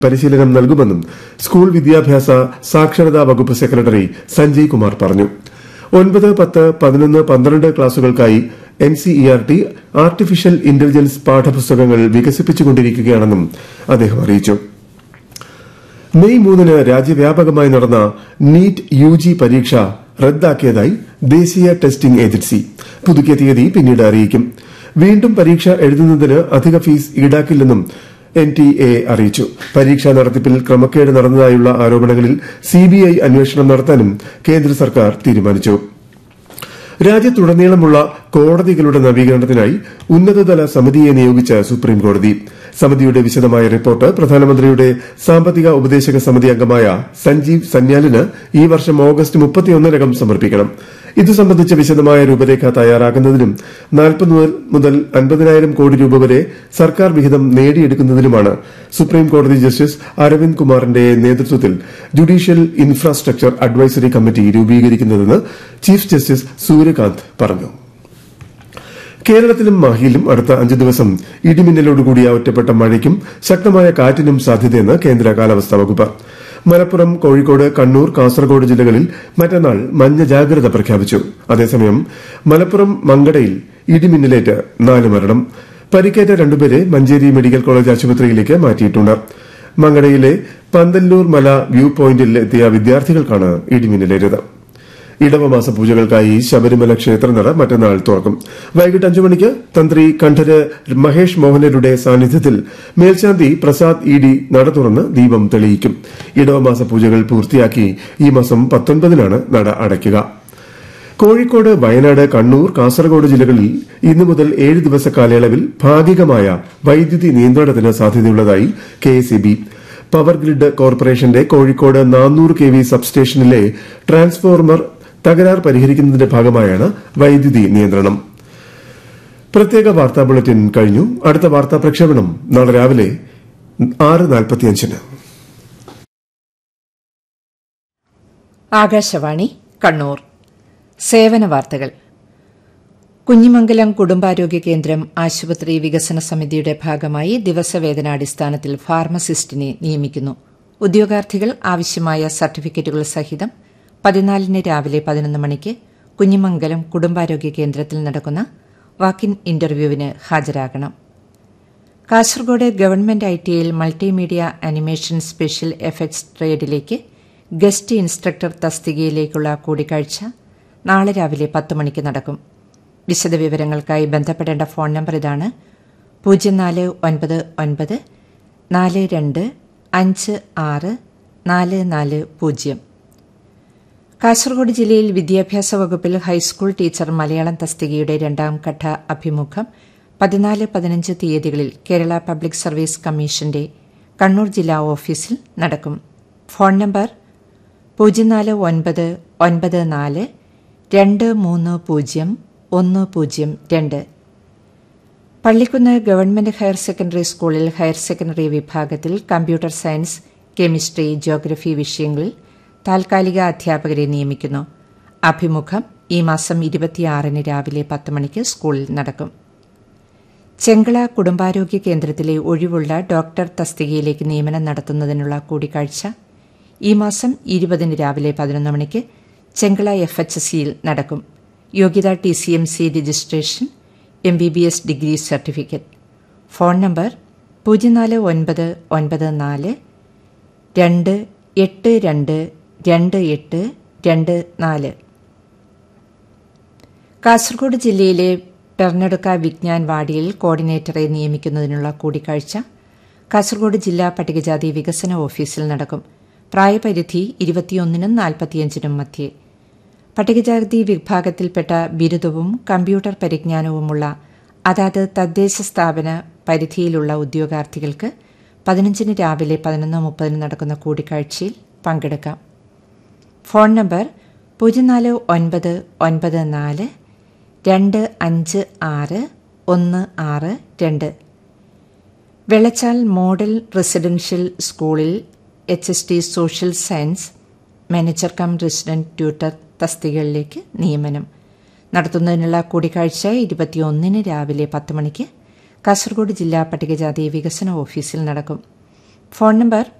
പരിശീലനം നൽകുമെന്നും സ്കൂൾ വിദ്യാഭ്യാസ സാക്ഷരതാ വകുപ്പ് സെക്രട്ടറി സഞ്ജയ് കുമാർ പറഞ്ഞു ഒൻപത് പത്ത് പതിനൊന്ന് പന്ത്രണ്ട് ക്ലാസുകൾക്കായി എൻസിഇആർടി ആർട്ടിഫിഷ്യൽ ഇന്റലിജൻസ് പാഠപുസ്തകങ്ങൾ വികസിപ്പിച്ചുകൊണ്ടിരിക്കുകയാണെന്നും അദ്ദേഹം അറിയിച്ചു മെയ് മൂന്നിന് രാജ്യവ്യാപകമായി നടന്ന നീറ്റ് യു ജി പരീക്ഷ റദ്ദാക്കിയതായി ദേശീയ ടെസ്റ്റിംഗ് ഏജൻസി പുതുക്കിയ തീയതി പിന്നീട് അറിയിക്കും വീണ്ടും പരീക്ഷ എഴുതുന്നതിന് അധിക ഫീസ് ഈടാക്കില്ലെന്നും എൻ ടി എ അറിയിച്ചു പരീക്ഷാ നടത്തിപ്പിൽ ക്രമക്കേട് നടന്നതായുള്ള ആരോപണങ്ങളിൽ സിബിഐ അന്വേഷണം നടത്താനും കേന്ദ്ര സർക്കാർ തീരുമാനിച്ചു രാജ്യത്തുടനീളമുള്ള കോടതികളുടെ നവീകരണത്തിനായി ഉന്നതതല സമിതിയെ നിയോഗിച്ച സുപ്രീംകോടതി സമിതിയുടെ വിശദമായ റിപ്പോർട്ട് പ്രധാനമന്ത്രിയുടെ സാമ്പത്തിക ഉപദേശക സമിതി അംഗമായ സഞ്ജീവ് സന്യാലിന് ഈ വർഷം ഓഗസ്റ്റ് മുപ്പത്തിയൊന്നിനകം സമർപ്പിക്കണം ഇതു സംബന്ധിച്ച വിശദമായ രൂപരേഖ തയ്യാറാക്കുന്നതിനും നാൽപ്പത് മുതൽ അൻപതിനായിരം കോടി രൂപ വരെ സർക്കാർ വിഹിതം നേടിയെടുക്കുന്നതിനുമാണ് സുപ്രീംകോടതി ജസ്റ്റിസ് അരവിന്ദ് കുമാറിന്റെ നേതൃത്വത്തിൽ ജുഡീഷ്യൽ ഇൻഫ്രാസ്ട്രക്ചർ അഡ്വൈസറി കമ്മിറ്റി രൂപീകരിക്കുന്നതെന്ന് ചീഫ് ജസ്റ്റിസ് സൂര്യകാന്ത് പറഞ്ഞു കേരളത്തിലും മാഹിയിലും അടുത്ത അഞ്ച് ദിവസം ഇടിമിന്നലോടുകൂടിയ ഒറ്റപ്പെട്ട മഴയ്ക്കും ശക്തമായ കാറ്റിനും സാധ്യതയെന്ന് കേന്ദ്ര കാലാവസ്ഥാ വകുപ്പ് മലപ്പുറം കോഴിക്കോട് കണ്ണൂർ കാസർഗോഡ് ജില്ലകളിൽ മറ്റന്നാൾ മഞ്ഞ ജാഗ്രത പ്രഖ്യാപിച്ചു അതേസമയം മലപ്പുറം മങ്കടയിൽ ഇടിമിന്നലേറ്റ് നാല് മരണം പരിക്കേറ്റ രണ്ടുപേരെ മഞ്ചേരി മെഡിക്കൽ കോളേജ് ആശുപത്രിയിലേക്ക് മാറ്റിയിട്ടുണ്ട് മങ്കടയിലെ പന്തല്ലൂർ മല വ്യൂ പോയിന്റിൽ എത്തിയ വിദ്യാർത്ഥികൾക്കാണ് ഇടിമിന്നലേറ്റത് ഇടവമാസ പൂജകൾക്കായി ശബരിമല ക്ഷേത്രനട മറ്റന്നാൾ തുറക്കും വൈകിട്ട് അഞ്ചു മണിക്ക് തന്ത്രി കണ്ഠര് മഹേഷ് മോഹനരുടെ സാന്നിധ്യത്തിൽ മേൽശാന്തി പ്രസാദ് ഇ ഡി നട തുറന്ന് ദീപം തെളിയിക്കും ഇടവമാസ പൂജകൾ പൂർത്തിയാക്കി ഈ മാസം പത്തൊൻപതിനാണ് നട അടയ്ക്കുക കോഴിക്കോട് വയനാട് കണ്ണൂർ കാസർഗോഡ് ജില്ലകളിൽ ഇന്നു മുതൽ ഏഴ് ദിവസ കാലയളവിൽ ഭാഗികമായ വൈദ്യുതി നിയന്ത്രണത്തിന് സാധ്യതയുള്ളതായി കെഎസ്ഇബി പവർ ഗ്രിഡ് കോർപ്പറേഷന്റെ കോഴിക്കോട് നാനൂറ് കെ വി സബ്സ്റ്റേഷനിലെ ട്രാൻസ്ഫോർമർ തകരാർ പരിഹരിക്കുന്നതിന്റെ ഭാഗമായാണ് വൈദ്യുതി നിയന്ത്രണം പ്രത്യേക വാർത്താ ബുള്ളറ്റിൻ കഴിഞ്ഞു അടുത്ത വാർത്താ പ്രക്ഷേപണം നാളെ രാവിലെ ആറ് നാൽപ്പത്തിയഞ്ചിന് ആകാശവാണി കണ്ണൂർ സേവന വാർത്തകൾ കുഞ്ഞിമംഗലം കുടുംബാരോഗ്യ കേന്ദ്രം ആശുപത്രി വികസന സമിതിയുടെ ഭാഗമായി ദിവസവേതനാടിസ്ഥാനത്തിൽ ഫാർമസിസ്റ്റിനെ നിയമിക്കുന്നു ഉദ്യോഗാർത്ഥികൾ ആവശ്യമായ സർട്ടിഫിക്കറ്റുകൾ സഹിതം പതിനാലിന് രാവിലെ പതിനൊന്ന് മണിക്ക് കുഞ്ഞിമംഗലം കുടുംബാരോഗ്യ കേന്ദ്രത്തിൽ നടക്കുന്ന വാക്കിൻ ഇന്റർവ്യൂവിന് ഹാജരാകണം കാസർഗോഡ് ഗവൺമെന്റ് ഐ ടിയിൽ മൾട്ടിമീഡിയ അനിമേഷൻ സ്പെഷ്യൽ എഫക്ട്സ് ട്രേഡിലേക്ക് ഗസ്റ്റ് ഇൻസ്ട്രക്ടർ തസ്തികയിലേക്കുള്ള കൂടിക്കാഴ്ച നാളെ രാവിലെ പത്ത് മണിക്ക് നടക്കും വിശദവിവരങ്ങൾക്കായി ബന്ധപ്പെടേണ്ട ഫോൺ നമ്പർ ഇതാണ് പൂജ്യം നാല് ഒൻപത് ഒൻപത് നാല് രണ്ട് അഞ്ച് ആറ് നാല് നാല് പൂജ്യം കാസർഗോഡ് ജില്ലയിൽ വിദ്യാഭ്യാസ വകുപ്പിൽ ഹൈസ്കൂൾ ടീച്ചർ മലയാളം തസ്തികയുടെ രണ്ടാം ഘട്ട അഭിമുഖം പതിനാല് പതിനഞ്ച് തീയതികളിൽ കേരള പബ്ലിക് സർവീസ് കമ്മീഷന്റെ കണ്ണൂർ ജില്ലാ ഓഫീസിൽ നടക്കും ഫോൺ നമ്പർ പൂജ്യം നാല് ഒൻപത് ഒൻപത് നാല് രണ്ട് മൂന്ന് പൂജ്യം ഒന്ന് പൂജ്യം രണ്ട് പള്ളിക്കുന്ന് ഗവൺമെന്റ് ഹയർ സെക്കൻഡറി സ്കൂളിൽ ഹയർ സെക്കൻഡറി വിഭാഗത്തിൽ കമ്പ്യൂട്ടർ സയൻസ് കെമിസ്ട്രി ജോഗ്രഫി വിഷയങ്ങളിൽ താൽക്കാലിക അധ്യാപകരെ നിയമിക്കുന്നു അഭിമുഖം ഈ മാസം ഇരുപത്തിയാറിന് രാവിലെ പത്ത് മണിക്ക് സ്കൂളിൽ നടക്കും ചെങ്കള കുടുംബാരോഗ്യ കേന്ദ്രത്തിലെ ഒഴിവുള്ള ഡോക്ടർ തസ്തികയിലേക്ക് നിയമനം നടത്തുന്നതിനുള്ള കൂടിക്കാഴ്ച ഈ മാസം ഇരുപതിന് രാവിലെ പതിനൊന്ന് മണിക്ക് ചെങ്കള എഫ് എച്ച് സിയിൽ നടക്കും യോഗ്യത T C M C registration M B B S degree certificate phone number പൂജ്യം നാല് ഒൻപത് ഒൻപത് നാല് രണ്ട് എട്ട് രണ്ട് രണ്ട് എട്ട് രണ്ട് നാല് കാസർഗോഡ് ജില്ലയിലെ പെർണടുക്ക വിജ്ഞാൻ വാടിയിൽ കോർഡിനേറ്ററെ നിയമിക്കുന്നതിനുള്ള കൂടിക്കാഴ്ച കാസർഗോഡ് ജില്ലാ പട്ടികജാതി വികസന ഓഫീസിൽ നടക്കും പ്രായപരിധി ഇരുപത്തിയൊന്നിനും നാൽപ്പത്തിയഞ്ചിനും മധ്യേ പട്ടികജാതി വിഭാഗത്തിൽപ്പെട്ട ബിരുദവും കമ്പ്യൂട്ടർ പരിജ്ഞാനവുമുള്ള അതാത് തദ്ദേശ സ്ഥാപന പരിധിയിലുള്ള ഉദ്യോഗാർത്ഥികൾക്ക് പതിനഞ്ചിന് രാവിലെ പതിനൊന്ന് മുപ്പതിന് നടക്കുന്ന കൂടിക്കാഴ്ചയിൽ പങ്കെടുക്കാം ഫോൺ നമ്പർ പൂജ്യം നാല് ഒൻപത് ഒൻപത് നാല് രണ്ട് അഞ്ച് ആറ് ഒന്ന് ആറ് രണ്ട് വെള്ളച്ചാൽ മോഡൽ റെസിഡൻഷ്യൽ സ്കൂളിൽ H S T social science manager cum resident tutor തസ്തികകളിലേക്ക് നിയമനം നടത്തുന്നതിനുള്ള കൂടിക്കാഴ്ച ഇരുപത്തിയൊന്നിന് രാവിലെ പത്ത് മണിക്ക് കാസർഗോഡ് ജില്ലാ പട്ടികജാതി വികസന ഓഫീസിൽ നടക്കും ഫോൺ നമ്പർ